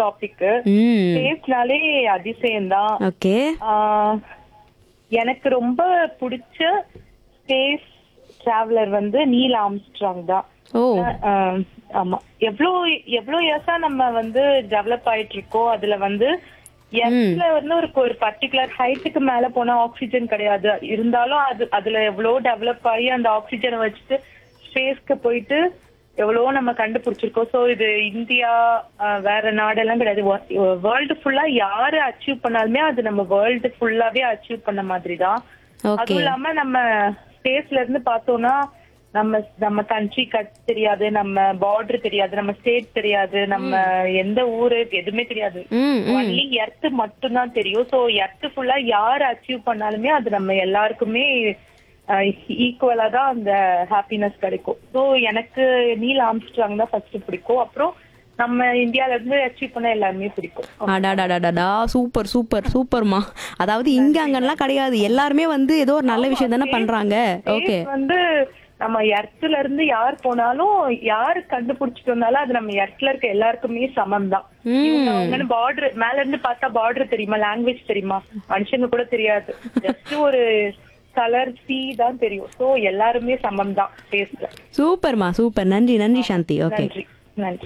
Topic ம் ஸ்பேஸ்னாலே அதிசயம்தான் okay ஆஹ், எனக்கு ரொம்ப பிடிச்ச ஸ்பேஸ் டிராவலர் வந்து நீல் ஆம்ஸ்ட்ராங் தான் ஓ ஆஹ், ஆமா எவ்வளோ எவ்வளோ இயர்ஸா நம்ம வந்து டெவலப் ஆயிட்டு இருக்கோம் அதுல வந்து எர்த்ல வந்து ஒரு ஒரு பர்டிகுலர் ஹைட்டுக்கு மேல போனா ஆக்சிஜன் கிடையாது இருந்தாலும் அது அதுல எவ்வளவு டெவலப் ஆகி அந்த ஆக்சிஜனை வச்சுட்டு ஸ்பேஸ்க்கு போயிட்டு எவ்வளவோ நம்ம கண்டுபிடிச்சிருக்கோம் சோ இது இந்தியா ஆஹ், வேற நாடெல்லாம் கிடையாது வேர்ல்டு ஃபுல்லா யாரு அச்சீவ் பண்ணாலுமே அது நம்ம வேர்ல்டு ஃபுல்லாவே அச்சீவ் பண்ண மாதிரி தான் ஓகே அதுவும் இல்லாம நம்ம ஸ்பேஸ்ல இருந்து பார்த்தோம்னா நம்ம நம்ம கண்ட்ரி கட் தெரியாது நம்ம பார்டர் தெரியாது நம்ம ஸ்டேட் தெரியாது நம்ம எந்த ஊரு எதுவுமே தெரியாது ம் ம் ஒன்லி எர்த் மட்டும்தான் தெரியும் சோ எர்த் ஃபுல்லா யார் அச்சீவ் பண்ணாலுமே அது நம்ம எல்லாருக்குமே ஈக்குவலா தான் அந்த ஹாப்பினஸ் கிடைக்கும் சோ எனக்கு நீல் ஆம்ஸ்ட்ராங் தான் ஃபர்ஸ்ட் பிடிக்கும் அப்புறம் நம்ம இந்தியால இருந்து அச்சீவ் பண்ண எல்லாருமே பிடிக்கும் அடாடாடாடா சூப்பர் சூப்பர் சூப்பர்மா அதாவது இங்க அங்கெல்லாம் கிடையாது எல்லாருமே வந்து ஏதோ ஒரு நல்ல விஷயம் தானே பண்றாங்க ஓகே Space வந்து நம்ம எர்த்ல இருந்து யார் போனாலும் யாரு கண்டுபிடிச்சிட்டு வந்தாலும் அது நம்ம எர்த்ல இருக்க எல்லாருக்குமே சமம் தான் பார்டர் மேல இருந்து பார்த்தா பார்டர் தெரியுமா லாங்குவேஜ் தெரியுமா மனுஷங்க கூட தெரியாது ஜஸ்ட் ஒரு கலர் சி தான் தெரியும் சோ எல்லாருமே சமம் தான் ஸ்பேஸ்ல சூப்பர்மா சூப்பர் நன்றி நன்றி சாந்தி ஓகே நன்றி நன்றி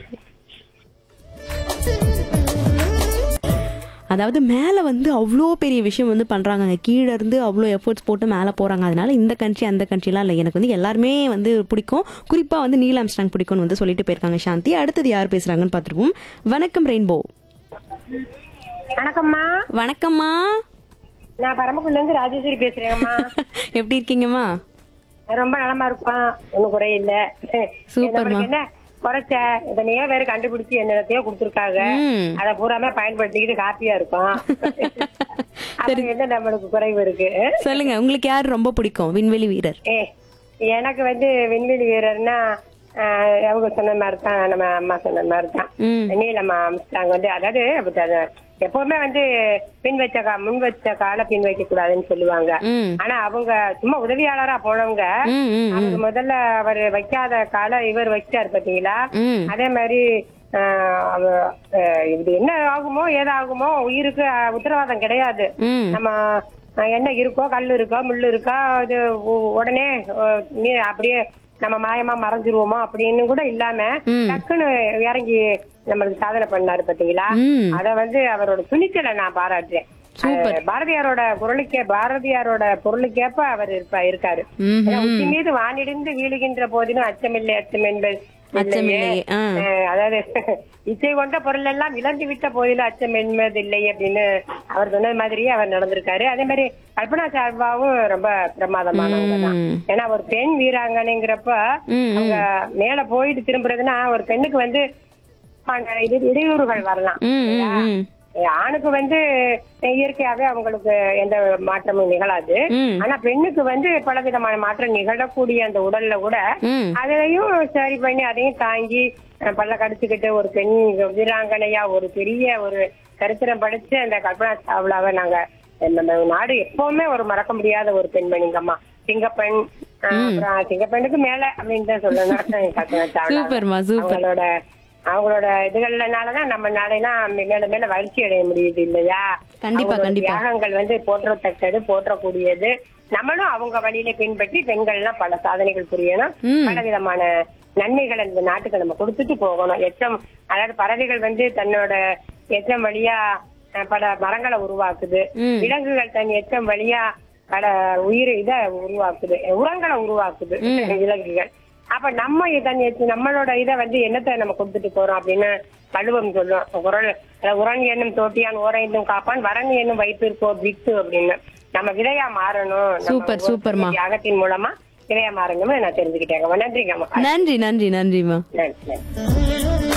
அதாவது மேலே வந்து அவ்வளோ பெரிய விஷயம் வந்து பண்ணுறாங்க கீழே இருந்து அவ்வளோ எஃபர்ட்ஸ் போட்டு மேலே போகிறாங்க அதனால இந்த கண்ட்ரி அந்த கண்ட்ரிலாம் இல்லை எனக்கு வந்து எல்லாருமே வந்து பிடிக்கும் குறிப்பாக வந்து நீல் ஆம்ஸ்டாங் பிடிக்கும்னு வந்து சொல்லிட்டு போயிருக்காங்க சாந்தி அடுத்தது யார் பேசுகிறாங்கன்னு பார்த்துருப்போம் வணக்கம் ரெயின்போ வணக்கம்மா வணக்கம்மா நான் பரமக்குடில இருந்து ராஜேஸ்வரி பேசுறேங்கம்மா எப்படி இருக்கீங்கம்மா ரொம்ப நலமா இருப்பான் ஒண்ணும் குறை இல்ல சூப்பர்மா. நம்மளுக்கு என்ன குறைச்ச இதனையே வேற கண்டுபிடிச்சு என்னத்தையோ கொடுத்துருக்காங்க ம். அத பூராமே பயன்படுத்திக்கிட்டு ஹாப்பியா இருக்கும் அப்புறம் என்ன நம்மளுக்கு குறைவு இருக்கு சொல்லுங்க உங்களுக்கு யார் ரொம்ப பிடிக்கும் விண்வெளி வீரர் ஏ எனக்கு வந்து விண்வெளி வீரர்னா ஆஹ், அவங்க சொன்ன மாதிரி தான் நம்ம அம்மா சொன்ன மாதிரி தான் ம் நீலம்மா அமிச்சாங்க வந்து அதாவது அப்படி அது எப்பவுமே வந்து பின் வச்ச கா முன் வச்ச காலை பின் வைக்க கூடாதுன்னு சொல்லுவாங்க ம் ஆனா அவங்க சும்மா உதவியாளரா போனவங்க ம் ம் அவர் முதல்ல அவர் வைக்காத காலை இவர் வச்சாரு பாத்தீங்களா ம் அதே மாதிரி ஆஹ், அவ- ஆஹ், இது என்ன ஆகுமோ ஏதாகுமோ உயிருக்கு ஆஹ், உத்தரவாதம் கிடையாது ம் நம்ம ஆஹ், என்ன இருக்கோ கல் இருக்கோ முள்ளு இருக்கோ இது உ- உடனே ஆஹ், நீ அப்படியே நம்ம மாயமா மறைஞ்சிருவோமோ அப்படின்னு கூட இல்லாம ம். டக்குன்னு இறங்கி நம்மளுக்கு சாதனை பண்ணாரு பாத்தீங்களா ம் அத வந்து அவரோட துணிச்சலை நான் பாராட்டுறேன் சூப்பர். அஹ் பாரதியாரோட குரலுக்கே பாரதியாரோட பொருளுக்கேற்ப அவர் இருப்பா இருக்காரு ம் ஏன்னா, உச்சி மீது வானிடிந்து வீழுகின்ற போதிலும் அச்சமில்லை அச்சம் என்பது அச்சமில்லை ஆ அஹ் அதாவது இச்சை கொண்ட பொருள் எல்லாம் இழந்து விட்ட போதிலும் அச்சம் என்பதில்லை அப்படின்னு அவர் சொன்னது மாதிரியே அவர் நடந்திருக்காரு அதே மாதிரி கல்பனா சார்பாவும் ரொம்ப பிரமாதமானவங்க தான் ம். ஏன்னா ஒரு பெண் வீராங்கனைங்கிறப்ப ம், ம். அவங்க மேல போயிட்டு திரும்புறதுன்னா ஒரு பெண்ணுக்கு வந்து ஆன இது இடையூறுகள் வரலாம் ம் ம் ம் ஆணுக்கு வந்து இயற்கையாவே அவங்களுக்கு எந்த மாற்றமும் நிகழாது ம் ஆனா பெண்ணுக்கு வந்து பலவிதமான மாற்றம் நிகழக்கூடிய அந்த உடல்ல கூட ம் அதையும் சரி பண்ணி அதையும் தாங்கி அஹ், பல்ல கடிச்சுக்கிட்டு ஒரு பெண் வீராங்கனையா ஒரு பெரிய ஒரு சரித்திரம் படிச்சு அந்த கல்பனா சாவ்லாவை நாங்க நம்ம நாடு எப்பவுமே ஒரு மறக்க முடியாத ஒரு பெண்மணிங்கம்மா சிங்கப்பெண் அஹ், அப்புறம் சிங்கப்பெண்ணுக்கு மேல அப்படின்னு தான் சொல்லணும் கல்பனா சாவ்லா சூப்பர்மா சூப்பர் அவங்களோட அவங்களோட இதுகள்னாலதான் நம்ம நாடெல்லாம் மேல மேல வளர்ச்சி அடைய முடியுது இல்லையா கண்டிப்பா, அவங்களோட கண்டிப்பா. தியாகங்கள் வந்து போற்றத்தக்கது போற்றக்கூடியது நம்மளும் அவங்க வழியில பின்பற்றி பெண்கள் எல்லாம் பல சாதனைகள் புரியணும் ம். பல விதமான நன்மைகள் இந்த நாட்டுக்கு நம்ம கொடுத்துட்டு போகணும் எச்சம் அதாவது பறவைகள் வந்து தன்னோட எச்சம் வழியா அஹ், பல மரங்களை உருவாக்குது ம். விலங்குகள் தன் எச்சம் வழியா பல உயிர் இத உருவாக்குது உரங்களை உருவாக்குது விலங்குகள் அப்ப நம்ம தன் எச்ச- நம்மளோட இத வந்து என்னத்தை நம்ம கொடுத்துட்டு போறோம் அப்படின்னு வள்ளுவம் சொல்லும் குரல் அதாவது உரன் என்னும் தோட்டியான் ஓரைந்தும் காப்பான் வரன் என்னும் வைத்திருப்போர் வித்து அப்படின்னு நம்ம விதையா மாறணும் நம்ம சூப்பர், ஒரு சூப்பர்மா. தியாகத்தின் மூலமா விதையா மாறணும்னு நான் தெரிஞ்சுக்கிட்டேங்கம்மா நன்றிங்கம்மா நன்றி நன்றி நன்றிம்மா நன்றி நன்றி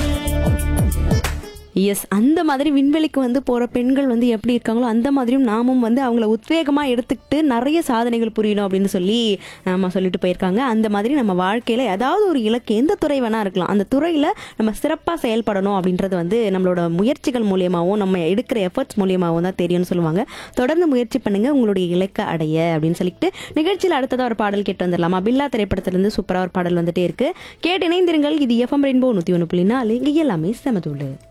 எஸ் அந்த மாதிரி விண்வெளிக்கு வந்து போற பெண்கள் வந்து எப்படி இருக்காங்களோ அந்த மாதிரியும் நாமும் வந்து அவங்கள உத்வேகமா எடுத்துக்கிட்டு நிறைய சாதனைகள் புரியணும் அப்படின்னு சொல்லி நம்ம சொல்லிட்டு போயிருக்காங்க அந்த மாதிரி நம்ம வாழ்க்கையில ஏதாவது ஒரு இலக்கு எந்த துறை வேணா இருக்கலாம் அந்த துறையில நம்ம சிறப்பா செயல்படணும் அப்படின்றது வந்து நம்மளோட முயற்சிகள் மூலியமாகவும் நம்ம எடுக்கிற எஃபர்ட்ஸ் மூலியமாகவும் தான் தெரியும்னு சொல்லுவாங்க தொடர்ந்து முயற்சி பண்ணுங்க உங்களுடைய இலக்கை அடைய அப்படின்னு சொல்லிட்டு நிகழ்ச்சியில் அடுத்ததா ஒரு பாடல் கேட்டு வந்துடலாமா பில்லா திரைப்படத்திலிருந்து சூப்பரா ஒரு பாடல் வந்துட்டே இருக்கு கேட்டு இணைந்திருங்கள் இது எஃப்எம் ரெயின்போ நூத்தி ஒன்று புள்ளி நாலு இங்க எல்லாமே செமதுள்ளு